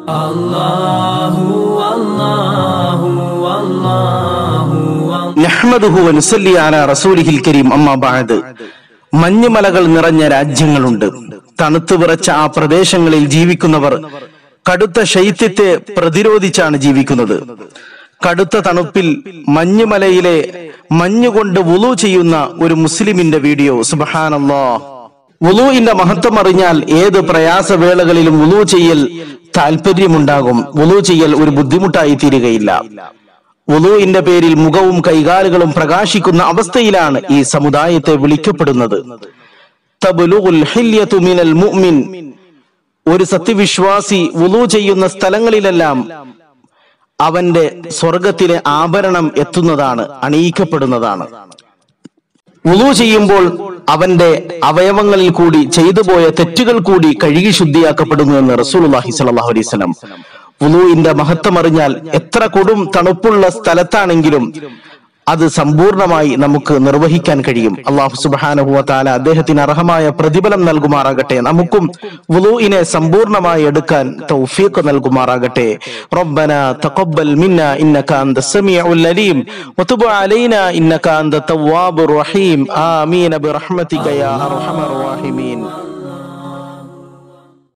നഹ്മദുഹു വനുസല്ലി അലാ റസൂലിഹിൽ കരീം അമ്മാ ബഅദ് മഞ്ഞുമലകൾ നിറഞ്ഞ രാജ്യങ്ങളുണ്ട് തണുത്തു വിറച്ച ആ പ്രദേശങ്ങളിൽ ജീവിക്കുന്നവർ കടുത്ത ശൈത്യത്തെ പ്രതിരോധിച്ചാണ് ജീവിക്കുന്നത് കടുത്ത തണുപ്പിൽ മഞ്ഞുമലയിലെ മഞ്ഞുകൊണ്ട് വുളു ചെയ്യുന്ന ഒരു മുസ്ലിമിന്റെ വീഡിയോ സുബഹാനല്ലാ വുളുവിന്റെ മഹത്വം അറിഞ്ഞാൽ ഏത് പ്രയാസവേളകളിലും വുളു ചെയ്യൽ താല്പര്യമുണ്ടാകും വുളു ചെയ്യൽ ഒരു ബുദ്ധിമുട്ടായി തീരുകയില്ല വുളുവിന്റെ പേരിൽ മുഖവും കൈകാലുകളും പ്രകാശിക്കുന്ന അവസ്ഥയിലാണ് ഈ സമുദായത്തെ വിളിക്കപ്പെടുന്നത് തബ്ലുഗുൽ ഹില്യതു മിനൽ മുഅ്മിൻ ഒരു സത്യവിശ്വാസി വുളു ചെയ്യുന്ന സ്ഥലങ്ങളിലെല്ലാം അവന്റെ സ്വർഗത്തിലെ ആഭരണം എത്തുന്നതാണ് അണിയിക്കപ്പെടുന്നതാണ് വുളു ചെയ്യുമ്പോൾ അവന്റെ അവയവങ്ങളിൽ കൂടി ചെയ്തു പോയ തെറ്റുകൾ കൂടി കഴുകി ശുദ്ധിയാക്കപ്പെടുന്നു എന്ന് റസൂലുള്ളാഹി സ്വല്ലല്ലാഹു അലൈഹി വസല്ലം വുളുവിന്റെ മഹത്വം അറിഞ്ഞാൽ എത്ര കൊടും തണുപ്പുള്ള സ്ഥലത്താണെങ്കിലും അത് സമ്പൂർണമായി നമുക്ക് നിർവഹിക്കാൻ കഴിയും അള്ളാഹു സുബ്ഹാനഹു വ തആല അദ്ദേഹത്തിന് അർഹമായ പ്രതിഫലം നൽകുമാറാകട്ടെ നമുക്കും വുളുഇനെ സമ്പൂർണമായി എടുക്കാൻ തൗഫീഖ് നൽകുമാറാകട്ടെ റബ്ബന തഖബ്ബൽ മിന്ന ഇന്നക അന്ത സമീഉൽ അലീം വതുബ് അലൈനാ ഇന്നക അന്ത തവ്വാബുർ റഹീം ആമീൻ ബിറഹ്മതിക യാ അർഹമർ റഹീമീൻ